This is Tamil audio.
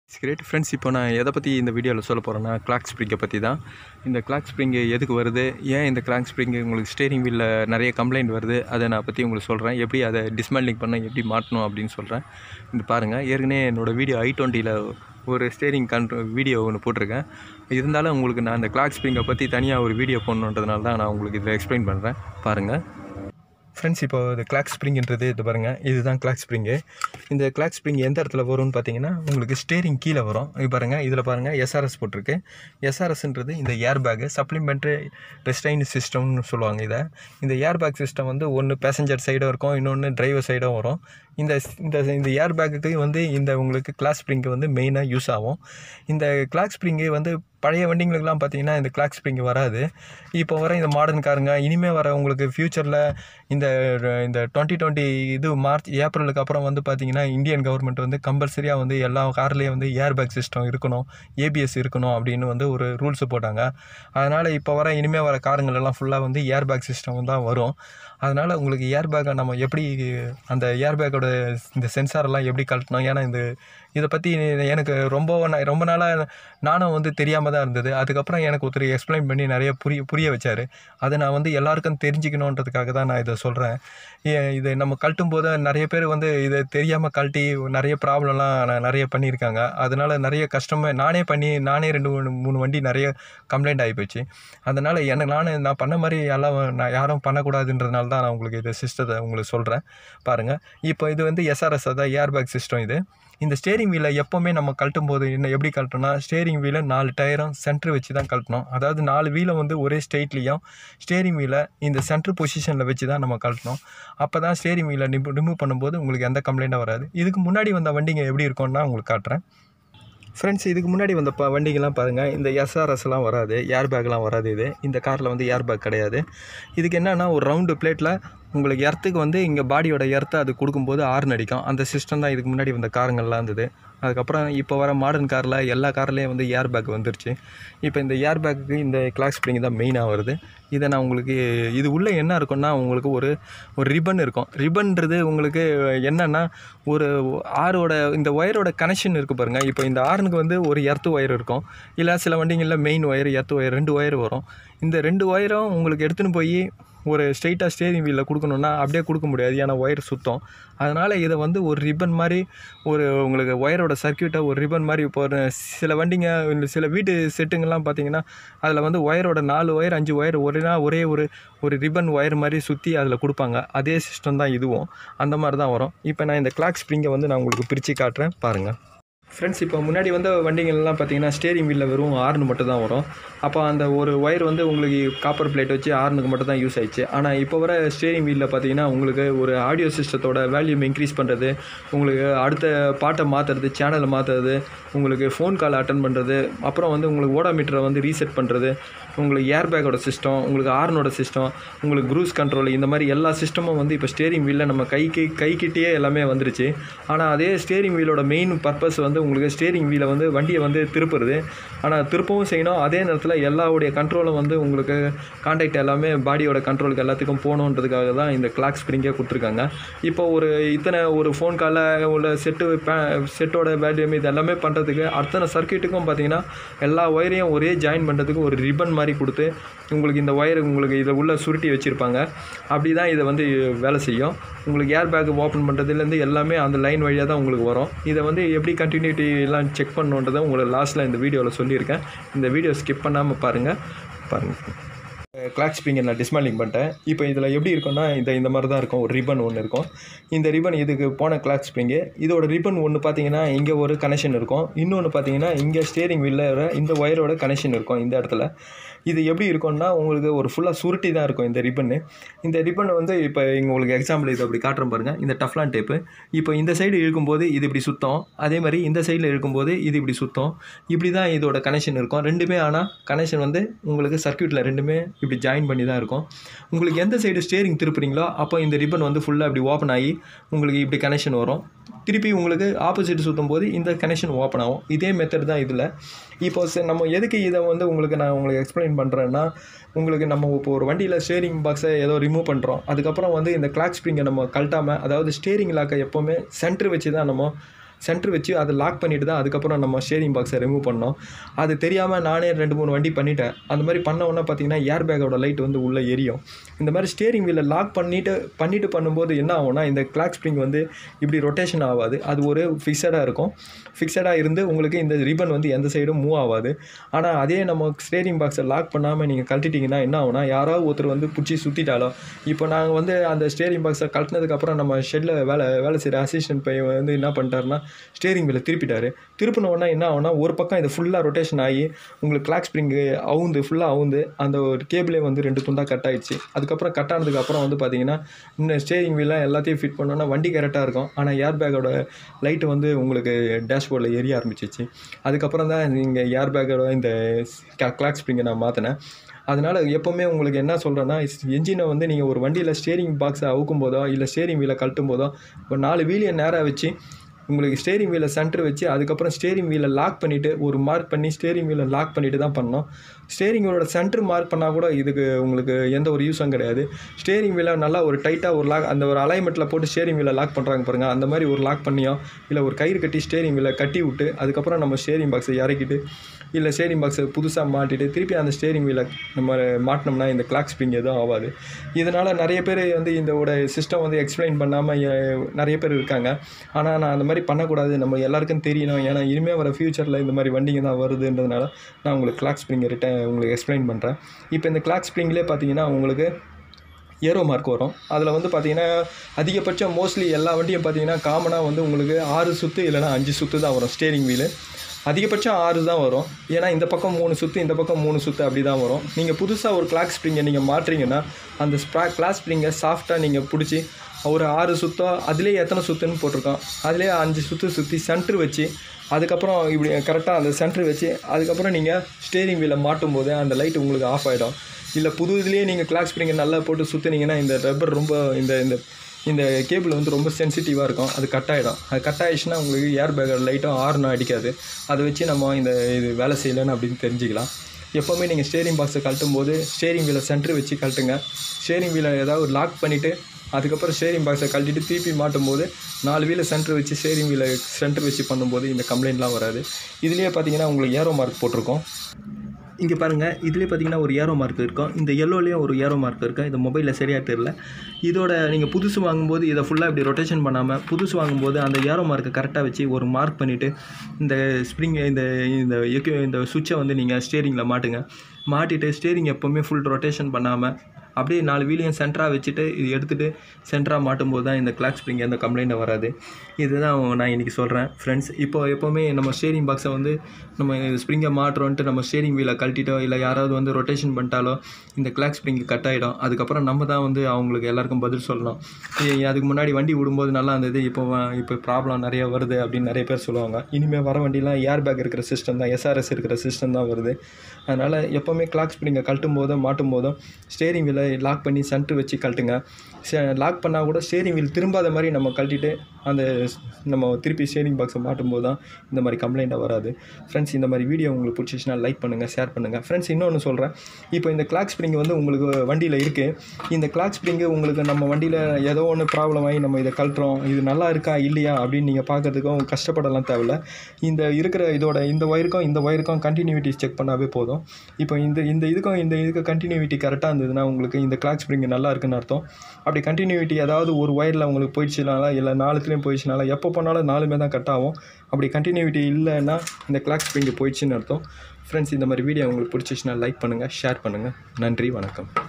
கிரேட் ஃப்ரெண்ட்ஸ் இப்போ நான் எதை பற்றி இந்த வீடியோவில் சொல்ல போகிறேன்னா கிளாக் ஸ்ப்ரிங்கை பற்றி தான் இந்த கிளாக் ஸ்ப்ரிங்கு எதுக்கு வருது ஏன் இந்த கிளாக் ஸ்ப்ரிங்கு உங்களுக்கு ஸ்டேரிங் வீலில் நிறைய கம்ப்ளைண்ட் வருது அதை நான் பற்றி உங்களுக்கு சொல்கிறேன் எப்படி அதை டிஸ்மேண்டிங் பண்ண எப்படி மாட்டணும் அப்படின்னு சொல்கிறேன் இந்த பாருங்கள் ஏற்கனவே என்னோடய வீடியோ ஐ டுவெண்ட்டியில் ஒரு ஸ்டேரிங் கண்ட்ரோ வீடியோ ஒன்று போட்டிருக்கேன் இருந்தாலும் உங்களுக்கு நான் அந்த கிளாக் ஸ்ப்ரிங்கை பற்றி தனியாக ஒரு வீடியோ போடணுன்றதுனால தான் நான் உங்களுக்கு இதில் எக்ஸ்பிளைன் பண்ணுறேன் பாருங்கள் ஃப்ரெண்ட்ஸ் இப்போ இது கிளாக் ஸ்ப்ரிங்ன்றது இது பாருங்கள் இதுதான் கிளாக் ஸ்ப்ரிங்கு இந்த கிளாக் ஸ்ப்ரிங் எந்த இடத்துல வரும்னு பார்த்தீங்கன்னா உங்களுக்கு ஸ்டேரிங் கீழே வரும் இது பாருங்கள் இதில் பாருங்கள் எஸ்ஆர்எஸ் போட்டிருக்கு எஸ்ஆர்எஸ்ன்றது இந்த ஏர் பேக்கு சப்ளிமெண்ட்ரி ரெஸ்டைன் சிஸ்டம்னு சொல்லுவாங்க இதை இந்த ஏர் பேக் சிஸ்டம் வந்து ஒன்று பேசஞ்சர் சைடும் இருக்கும் இன்னொன்று டிரைவர் சைடும் வரும் இந்த இந்த இந்த ஏர் பேக்குக்கு வந்து இந்த உங்களுக்கு கிளாக் ஸ்ப்ரிங்கு வந்து மெயினாக யூஸ் ஆகும் இந்த கிளாக் ஸ்ப்ரிங்கு வந்து பழைய வண்டிங்களுக்கெலாம் பார்த்தீங்கன்னா இந்த கிளாக் ஸ்ப்ரிங் வராது இப்போ வர இந்த மாடர்ன் காருங்க இனிமேல் வர உங்களுக்கு ஃப்யூச்சரில் இந்த இந்த டுவெண்ட்டி டுவெண்ட்டி இது மார்ச் ஏப்ரலுக்கு அப்புறம் வந்து பார்த்தீங்கன்னா இந்தியன் கவர்மெண்ட் வந்து கம்பல்சரியாக வந்து எல்லா கார்லேயும் வந்து ஏர் பேக் சிஸ்டம் இருக்கணும் ஏபிஎஸ் இருக்கணும் அப்படின்னு வந்து ஒரு ரூல்ஸ் போட்டாங்க அதனால் இப்போ வர இனிமேல் வர காருங்களெல்லாம் ஃபுல்லாக வந்து ஏர் பேக் சிஸ்டம் தான் வரும் அதனால் உங்களுக்கு ஏர் பேக்கை நம்ம எப்படி அந்த ஏர் பேக்கோட இந்த சென்சாரெல்லாம் எப்படி கழட்டணும் ஏன்னா இந்த இதை பற்றி எனக்கு ரொம்ப நா- ரொம்ப நாளாக நானும் வந்து தெரியாமல் தான் இருந்தது அதுக்கப்புறம் எனக்கு ஒருத்தர் எக்ஸ்பிளைன் பண்ணி நிறைய புரிய புரிய வச்சார் அதை நான் வந்து எல்லாருக்கும் தெரிஞ்சுக்கணுன்றதுக்காக தான் நான் இதை சொல்கிறேன் இது நம்ம கழட்டும் போது நிறைய பேர் வந்து இதை தெரியாமல் கழட்டி நிறைய ப்ராப்ளம்லாம் ந- நிறைய பண்ணியிருக்காங்க அதனால் நிறைய கஷ்டமே நானே பண்ணி நானே ரெண்டு மூணு மூணு வண்டி நிறைய கம்ப்ளைண்ட் ஆகி போச்சு அதனால் எனக்கு நான் நான் பண்ண மாதிரி எல்லாம் நான் யாரும் பண்ணக்கூடாதுன்றதுனால தான் நான் உங்களுக்கு இது சிஸ்டத்தை உங்களுக்கு சொல்கிறேன் பாருங்கள் இப்போ இது வந்து எஸ்ஆர்எஸ் அதான் ஏர் பேக் சிஸ்டம் இது இந்த ஸ்டேரிங் வீலை எப்போவுமே நம்ம கழட்டும் போது என்ன எப்படி கழட்டணும்னா ஸ்டேரிங் வீலை நாலு டயரும் சென்டர் வச்சு தான் கழட்டணும் அதாவது நாலு வீலை வந்து ஒரே ஸ்ட்ரெயிட்லேயும் ஸ்டேரிங் வீலை இந்த சென்டர் பொசிஷனில் வச்சு தான் நம்ம கழட்டணும் அப்போ தான் ஸ்டேரிங் வீலை ரிமூவ் பண்ணும்போது உங்களுக்கு எந்த கம்ப்ளைண்ட்டும் வராது இதுக்கு முன்னாடி வந்த வண்டிங்க எப்படி இருக்கும்னா உங்களுக்கு காட்டுறேன் ஃப்ரெண்ட்ஸ் இதுக்கு முன்னாடி வந்த ப வண்டிங்கெல்லாம் பாருங்கள் இந்த எஸ்ஆர்எஸ்லாம் வராது ஏர் பேக்லாம் வராது இது இந்த காரில் வந்து ஏர் பேக் கிடையாது இதுக்கு என்னென்னா ஒரு ரவுண்டு பிளேட்டில் உங்களுக்கு எர்த்துக்கு வந்து இங்கே பாடியோட எர்த்தை அது கொடுக்கும்போது ஆர்ன் அடிக்கும் அந்த சிஸ்டம் தான் இதுக்கு முன்னாடி வந்த காருங்கள்லாம் இருந்தது அதுக்கப்புறம் இப்போ வர மாடர்ன் காரில் எல்லா கார்லேயும் வந்து ஏர் பேக் வந்துருச்சு இப்போ இந்த ஏர் பேக்குக்கு இந்த கிளாக் ஸ்ப்ரிங் தான் மெயினாக வருது இதை நான் உங்களுக்கு இது உள்ளே என்ன இருக்கும்னா உங்களுக்கு ஒரு ஒரு ரிப்பன் இருக்கும் ரிப்பன்றது உங்களுக்கு என்னென்னா ஒரு ஆரோட இந்த ஒயரோட கனெக்ஷன் இருக்குது பாருங்கள் இப்போ இந்த ஆர்னுக்கு வந்து ஒரு எர்த்து ஒயர் இருக்கும் இல்லை சில வண்டிங்களில் மெயின் ஒயர் எர்த்து ஒயர் ரெண்டு ஒயர் வரும் இந்த ரெண்டு ஒயரும் உங்களுக்கு எடுத்துன்னு போய் ஒரு ஸ்ட்ரெயிட்டாக ஸ்டேரிங் வீலில் கொடுக்கணுன்னா அப்படியே கொடுக்க முடியாது ஏன்னா ஒயர் சுத்தம் அதனால் இதை வந்து ஒரு ரிப்பன் மாதிரி ஒரு உங்களுக்கு ஒயரோட சர்க்கியூட்டை ஒரு ரிப்பன் மாதிரி இப்போ ஒரு சில வண்டிங்க இந்த சில வீட்டு செட்டுங்கெல்லாம் பார்த்தீங்கன்னா அதில் வந்து ஒயரோட நாலு ஒயர் அஞ்சு ஒயர் ஒரேனா ஒரே ஒரு ஒரு ரிப்பன் ஒயர் மாதிரி சுற்றி அதில் கொடுப்பாங்க அதே சிஸ்டம் தான் இதுவும் அந்த மாதிரி தான் வரும் இப்போ நான் இந்த கிளாக் ஸ்ப்ரிங்கை வந்து நான் உங்களுக்கு பிரித்து காட்டுறேன் பாருங்கள் ஃப்ரெண்ட்ஸ் இப்போ முன்னாடி வந்த வண்டிகள்லாம் பார்த்தீங்கன்னா ஸ்டேரிங் வீலில் வெறும் ஆர்னு மட்டும் தான் வரும் அப்போ அந்த ஒரு ஒயர் வந்து உங்களுக்கு காப்பர் பிளேட் வச்சு ஆர்னுக்கு மட்டும் தான் யூஸ் ஆயிடுச்சு ஆனால் இப்போ வர ஸ்டேரிங் வீலில் பார்த்தீங்கன்னா உங்களுக்கு ஒரு ஆடியோ சிஸ்டத்தோட வேல்யூம் இன்க்ரீஸ் பண்ணுறது உங்களுக்கு அடுத்த பாட்டை மாற்றுறது சேனலை மாற்றுறது உங்களுக்கு ஃபோன் கால் அட்டன் பண்ணுறது அப்புறம் வந்து உங்களுக்கு ஓடாமீட்டரை வந்து ரீசெட் பண்ணுறது உங்களுக்கு ஏர் பேக்கோட சிஸ்டம் உங்களுக்கு ஆர்னோட சிஸ்டம் உங்களுக்கு க்ரூஸ் கண்ட்ரோல் இந்த மாதிரி எல்லா சிஸ்டமும் வந்து இப்போ ஸ்டேரிங் வீலில் நம்ம கைக்கு கைக்கிட்டேயே எல்லாமே வந்துருச்சு ஆனால் அதே ஸ்டேரிங் வீலோட மெயின் பர்பஸ் வந்து உங்களுக்கு ஸ்டேரிங் வீலை வந்து வண்டியை வந்து திருப்புறது ஆனால் திருப்பவும் செய்யணும் அதே நேரத்தில் எல்லாவுடைய கண்ட்ரோலும் வந்து உங்களுக்கு கான்டாக்ட் எல்லாமே பாடியோட கண்ட்ரோலுக்கு எல்லாத்துக்கும் போகணுன்றதுக்காக தான் இந்த கிளாக் ஸ்ப்ரிங்கே கொடுத்துருக்காங்க இப்போ ஒரு இத்தனை ஒரு ஃபோன் காலில் உள்ள செட்டு செட்டோட வேல்யூம் இது எல்லாமே பண்ணுறதுக்கு அத்தனை சர்க்கியூட்டுக்கும் பார்த்தீங்கன்னா எல்லா ஒயரையும் ஒரே ஜாயின் பண்ணுறதுக்கு ஒரு ரிப்பன் மாதிரி கொடுத்து உங்களுக்கு இந்த ஒயர் உங்களுக்கு இதை உள்ளே சுருட்டி வச்சுருப்பாங்க அப்படி தான் இதை வந்து வேலை செய்யும் உங்களுக்கு ஏர் பேக் ஓப்பன் பண்ணுறதுலேருந்து எல்லாமே அந்த லைன் வழியாக தான் உங்களுக்கு வரும் இதை வந்து எப்படி கண்டினியூட்டி எல்லாம் செக் பண்ணணுன்றதை உங்களுக்கு லாஸ்ட்டில் இந்த வீடியோவில் சொல்லியிருக்கேன் இந்த வீடியோ ஸ்கிப் பண்ணாமல் பாருங்கள் பாருங்கள் கிளாக் ஸ்ப்ரிங்கை நான் டிஸ்மேண்டிங் பண்ணிட்டேன் இப்போ இதில் எப்படி இருக்கும்னா இந்த இந்த மாதிரி தான் இருக்கும் ஒரு ரிப்பன் ஒன்று இருக்கும் இந்த ரிப்பன் இதுக்கு போன கிளாக் ஸ்ப்ரிங்கு இதோட ரிப்பன் ஒன்று பார்த்தீங்கன்னா இங்கே ஒரு கனெக்ஷன் இருக்கும் இன்னொன்று பார்த்தீங்கன்னா இங்கே ஸ்டேரிங் வீலில் இந்த ஒயரோட கனெக்ஷன் இருக்கும் இந்த இடத்துல இது எப்படி இருக்கும்னா உங்களுக்கு ஒரு ஃபுல்லாக சுருட்டி தான் இருக்கும் இந்த ரிப்பன்னு இந்த ரிப்பன் வந்து இப்போ இங்கே உங்களுக்கு எக்ஸாம்பிள் இது அப்படி காட்டுறேன் பாருங்கள் இந்த டஃப்லான் டேப்பு இப்போ இந்த சைடு இழுக்கும்போது இது இப்படி சுத்தம் அதே மாதிரி இந்த சைடில் இழுக்கும்போது இது இப்படி சுத்தம் இப்படி தான் இதோட கனெக்ஷன் இருக்கும் ரெண்டுமே ஆனால் கனெக்ஷன் வந்து உங்களுக்கு சர்க்யூட்டில் ரெண்டுமே இப்படி ஜாயின் பண்ணி தான் இருக்கும் உங்களுக்கு எந்த சைடு ஸ்டேரிங் திருப்புறீங்களோ அப்போ இந்த ரிப்பன் வந்து ஃபுல்லாக இப்படி ஓப்பன் ஆகி உங்களுக்கு இப்படி கனெக்ஷன் வரும் திருப்பி உங்களுக்கு ஆப்போசிட் சுற்றும் போது இந்த கனெக்ஷன் ஓப்பன் ஆகும் இதே மெத்தட் தான் இதில் இப்போ ச- நம்ம எதுக்கு இதை வந்து உங்களுக்கு நான் உங்களுக்கு எக்ஸ்பிளைன் பண்ணுறேன்னா உங்களுக்கு நம்ம இப்போ ஒரு வண்டியில் ஸ்டேரிங் பாக்ஸை ஏதோ ரிமூவ் பண்ணுறோம் அதுக்கப்புறம் வந்து இந்த கிளாக் ஸ்ப்ரிங்கை நம்ம கழட்டாமல் அதாவது ஸ்டேரிங் லாக்கை எப்போவுமே சென்டர் வச்சு தான் நம்ம சென்டர் வச்சு அதை லாக் பண்ணிட்டு தான் அதுக்கப்புறம் நம்ம ஸ்டேரிங் பாக்ஸை ரிமூவ் பண்ணோம் அது தெரியாமல் நானே ரெண்டு மூணு வண்டி பண்ணிட்டேன் அந்த மாதிரி பண்ண உடனே பார்த்தீங்கன்னா ஏர் பேக்கோட லைட் வந்து உள்ளே எரியும் இந்த மாதிரி ஸ்டேரிங் வீலை லாக் பண்ணிட்டு பண்ணிட்டு பண்ணும்போது என்ன ஆகும்னா இந்த கிளாக் ஸ்ப்ரிங் வந்து இப்படி ரொட்டேஷன் ஆகாது அது ஒரு ஃபிக்ஸடாக இருக்கும் ஃபிக்ஸடாக இருந்து உங்களுக்கு இந்த ரிப்பன் வந்து எந்த சைடும் மூவ் ஆகாது ஆனால் அதே நம்ம ஸ்டேரிங் பாக்ஸை லாக் பண்ணாமல் நீங்கள் கழட்டிட்டீங்கன்னா என்ன ஆகும்னா யாராவது ஒருத்தர் வந்து பிடிச்சி சுற்றிட்டாலோ இப்போ நாங்கள் வந்து அந்த ஸ்டேரிங் பாக்ஸை கழட்டினதுக்கப்புறம் நம்ம ஷெட்டில் வேலை வேலை செய்கிற அசிஸ்டன்ட் பையன் வந்து என்ன பண்ணிட்டாருன்னா ஸ்டேரிங் வீலை திருப்பிட்டாரு திருப்பின உடனே என்ன ஆகும்னா ஒரு பக்கம் இது ஃபுல்லாக ரொட்டேஷன் ஆகி உங்களுக்கு கிளாக் ஸ்ப்ரிங்கு அவுந்து ஃபுல்லாக அவுந்து அந்த ஒரு கேபிளே வந்து ரெண்டு துண்டாக கட் ஆயிடுச்சு அதுக்கப்புறம் கட் ஆனதுக்கப்புறம் வந்து பார்த்தீங்கன்னா இந்த ஸ்டேரிங் வீலாம் எல்லாத்தையும் ஃபிட் பண்ணோன்னா வண்டி கரெக்டாக இருக்கும் ஆனால் ஏர் பேக்கோட லைட்டு வந்து உங்களுக்கு டேஷ்போர்டில் எரிய ஆரம்பிச்சிச்சு அதுக்கப்புறம் தான் நீங்கள் ஏர் பேக்கோட இந்த கிளாக் ஸ்ப்ரிங்கை நான் மாற்றினேன் அதனால் எப்போவுமே உங்களுக்கு என்ன சொல்கிறேன்னா என்ஜினை வந்து நீங்கள் ஒரு வண்டியில் ஸ்டேரிங் பாக்ஸை அவுக்கும் போதோ இல்லை ஸ்டேரிங் வீலை கழட்டும் போதோ இப்போ நாலு வீலியை நேராக வச்சு உங்களுக்கு ஸ்டேரிங் வீலை சென்டர் வச்சு அதுக்கப்புறம் ஸ்டேரிங் வீலை லாக் பண்ணிவிட்டு ஒரு மார்க் பண்ணி ஸ்டேரிங் வீலை லாக் பண்ணிட்டு தான் பண்ணோம் ஸ்டேரிங்கோட சென்டர் மார்க் பண்ணால் கூட இதுக்கு உங்களுக்கு எந்த ஒரு யூஸும் கிடையாது ஸ்டேரிங் வீலை நல்லா ஒரு டைட்டாக ஒரு லாக் அந்த ஒரு அலைன்மெண்ட்டில் போட்டு ஸ்டேரிங் வீலை லாக் பண்ணுறாங்க பாருங்கள் அந்த மாதிரி ஒரு லாக் பண்ணியோ இல்லை ஒரு கயிறு கட்டி ஸ்டேரிங் வீலை கட்டி விட்டு அதுக்கப்புறம் நம்ம ஸ்டேரிங் பாக்ஸை இறக்கிட்டு இல்லை ஸ்டேரிங் பாக்ஸை புதுசாக மாட்டிட்டு திருப்பி அந்த ஸ்டேரிங் வீலை நம்ம மாட்டினோம்னா இந்த கிளாக் ஸ்ப்ரிங் எதுவும் ஆகாது இதனால் நிறைய பேர் வந்து இதோட சிஸ்டம் வந்து எக்ஸ்பிளைன் பண்ணாமல் நிறைய பேர் இருக்காங்க ஆனால் நான் அந்த மாதிரி பண்ணக்கூடாது நம்ம எல்லாருக்கும் தெரியணும் ஏன்னா இனிமேல் வர ஃப்யூச்சரில் இந்த மாதிரி வண்டிங்க தான் வருதுன்றதுனால நான் உங்களுக்கு கிளாக் ஸ்ப்ரிங்கை ரிட்டன் உங்களுக்கு எக்ஸ்பிளைன் பண்ணுறேன் இப்போ இந்த கிளாக் ஸ்ப்ரிங்லேயே பார்த்தீங்கன்னா உங்களுக்கு ஏரோ மார்க் வரும் அதில் வந்து பார்த்தீங்கன்னா அதிகபட்சம் மோஸ்ட்லி எல்லா வண்டியும் பார்த்தீங்கன்னா காமனாக வந்து உங்களுக்கு ஆறு சுற்று இல்லைனா அஞ்சு சுற்று தான் வரும் ஸ்டேரிங் வீலு அதிகபட்சம் ஆறு தான் வரும் ஏன்னா இந்த பக்கம் மூணு சுற்று இந்த பக்கம் மூணு சுற்று அப்படி தான் வரும் நீங்கள் புதுசாக ஒரு கிளாக் ஸ்ப்ரிங்கை நீங்கள் மாட்டுறீங்கன்னா அந்த ஸ்ப்ரா கிளாக் ஸ்ப்ரிங்கை சாஃப்டாக நீங்கள் பிடிச்சி ஒரு ஆறு சுத்தம் அதுலேயே எத்தனை சுற்றுன்னு போட்டிருக்கோம் அதுலேயே அஞ்சு சுற்று சுற்றி சென்ட்ரு வச்சு அதுக்கப்புறம் இப்படி கரெக்டாக அந்த சென்ட்ரு வச்சு அதுக்கப்புறம் நீங்கள் ஸ்டேரிங் வீலை மாட்டும் போது அந்த லைட் உங்களுக்கு ஆஃப் ஆகிடும் இல்லை புது இதுலேயே நீங்கள் கிளாக் ஸ்ப்ரிங்கை நல்லா போட்டு சுற்றுனீங்கன்னா இந்த ரப்பர் ரொம்ப இந்த இந்த இந்த கேபிள் வந்து ரொம்ப சென்சிட்டிவாக இருக்கும் அது கட் ஆகிடும் அது கட் ஆகிடுச்சுன்னா உங்களுக்கு ஏர் பேக் லைட்டும் ஆறுனும் அடிக்காது அதை வச்சு நம்ம இந்த இது வேலை செய்யலைன்னு அப்படின்னு தெரிஞ்சுக்கலாம் எப்போவுமே நீங்கள் ஸ்டேரிங் பாக்ஸை கழட்டும் போது ஸ்டேரிங் வீலை சென்ட்ரு வச்சு கழட்டுங்க ஸ்டேரிங் வீலை ஏதாவது லாக் பண்ணிவிட்டு அதுக்கப்புறம் ஸ்டேரிங் பாக்ஸை கழட்டிட்டு திருப்பி மாட்டும் போது நாலு வீலை சென்டர் வச்சு ஸ்டேரிங் வீலை சென்டர் வச்சு பண்ணும்போது இந்த கம்ப்ளைண்ட்லாம் வராது இதுலேயே பார்த்தீங்கன்னா உங்களுக்கு ஏரோ மார்க் போட்டிருக்கோம் இங்கே பாருங்கள் இதுலேயே பார்த்தீங்கன்னா ஒரு ஏரோ மார்க் இருக்கும் இந்த எல்லோலேயும் ஒரு ஏரோ மார்க் இருக்கும் இந்த மொபைலில் சரியாக தெரியல இதோட நீங்கள் புதுசு வாங்கும்போது இதை ஃபுல்லாக இப்படி ரொட்டேஷன் பண்ணாமல் புதுசு வாங்கும்போது அந்த ஏரோ மார்க்கை கரெக்டாக வச்சு ஒரு மார்க் பண்ணிவிட்டு இந்த ஸ்ப்ரிங் இந்த இந்த எக்யூ இந்த சுவிட்சை வந்து நீங்கள் ஸ்டேரிங்கில் மாட்டுங்க மாட்டிட்டு ஸ்டேரிங் எப்போவுமே ஃபுல் ரொட்டேஷன் பண்ணாமல் அப்படியே நாலு வீலையும் சென்டராக வச்சுட்டு இது எடுத்துகிட்டு சென்டராக மாட்டும்போது தான் இந்த கிளாக் ஸ்ப்ரிங் எந்த கம்ப்ளைண்ட்டும் வராது இதுதான் நான் இன்றைக்கி சொல்கிறேன் ஃப்ரெண்ட்ஸ் இப்போ எப்போவுமே நம்ம ஸ்டேரிங் பாக்ஸை வந்து நம்ம ஸ்ப்ரிங்கை மாட்டுறோன்ட்டு நம்ம ஸ்டேரிங் வீலை கழட்டிட்டோ இல்லை யாராவது வந்து ரொட்டேஷன் பண்ணிட்டாலோ இந்த கிளாக் ஸ்ப்ரிங் கட் ஆகிடும் அதுக்கப்புறம் நம்ம தான் வந்து அவங்களுக்கு எல்லாருக்கும் பதில் சொல்லணும் ஏய், அதுக்கு முன்னாடி வண்டி விடும்போது நல்லா இருந்தது இப்போ வ- இப்போ ப்ராப்ளம் நிறைய வருது அப்படின்னு நிறைய பேர் சொல்லுவாங்க இனிமேல் வர வண்டிலாம் ஏர் பேக் இருக்கிற சிஸ்டம் தான் எஸ்ஆர்எஸ் இருக்கிற சிஸ்டம் தான் வருது அதனால் எப்போவுமே கிளாக் ஸ்ப்ரிங்கை கழட்டும் போதும் மாட்டும் போதும் ஸ்டேரிங் வீலை லாக் பண்ணி சென்டர் வச்சு கழட்டுங்க லாக் பண்ணால் கூட ஸ்டேரிங் வீல் திரும்பாத மாதிரி நம்ம கழட்டிட்டு அந்த ஸ்- நம்ம திருப்பி ஸ்டேரிங் பாக்ஸை மாட்டும் போது தான் இந்த மாதிரி கம்ப்ளைண்ட்டாக வராது ஃப்ரெண்ட்ஸ் இந்த மாதிரி வீடியோ உங்களுக்கு பிடிச்சிச்சுன்னா லைக் பண்ணுங்கள் ஷேர் பண்ணுங்கள் ஃப்ரெண்ட்ஸ் இன்னொன்று சொல்கிறேன் இப்போ இந்த கிளாக் ஸ்ப்ரிங் வந்து உங்களுக்கு வண்டியில் இருக்குது இந்த கிளாக் ஸ்ப்ரிங்கு உங்களுக்கு நம்ம வண்டியில் ஏதோ ஒன்று ப்ராப்ளம் ஆகி நம்ம இதை கழட்டுறோம் இது நல்லா இருக்கா இல்லையா அப்படின்னு நீங்கள் பார்க்கறதுக்கும் கஷ்டப்படலாம் தேவையில்ல இந்த இருக்கிற இதோட இந்த ஒயருக்கும் இந்த ஒயருக்கும் கண்டினியூட்டி செக் பண்ணாவே போதும் இப்போ இந்த இந்த இதுக்கும் இந்த இதுக்கு கண்டினியூட்டி கரெக்டாக இருந்ததுன்னா உங்களுக்கு இந்த கிளாக் ஸ்ப்ரிங் நல்லா இருக்குன்னு அர்த்தம் அப்படி கண்டினியூட்டி ஏதாவது ஒரு ஒயரில் உங்களுக்கு போயிடுச்சுனால இல்லை நாலுத்துலேயும் போயிடுச்சுனால எப்போ பண்ணாலும் நாலுமே தான் கட் ஆகும் அப்படி கண்டினியூட்டி இல்லைன்னா இந்த கிளாக் ஸ்ப்ரிங் போயிடுச்சுன்னு அர்த்தம் ஃப்ரெண்ட்ஸ் இந்த மாதிரி வீடியோ உங்களுக்கு பிடிச்சிச்சுன்னா லைக் பண்ணுங்கள் ஷேர் பண்ணுங்கள் நன்றி வணக்கம்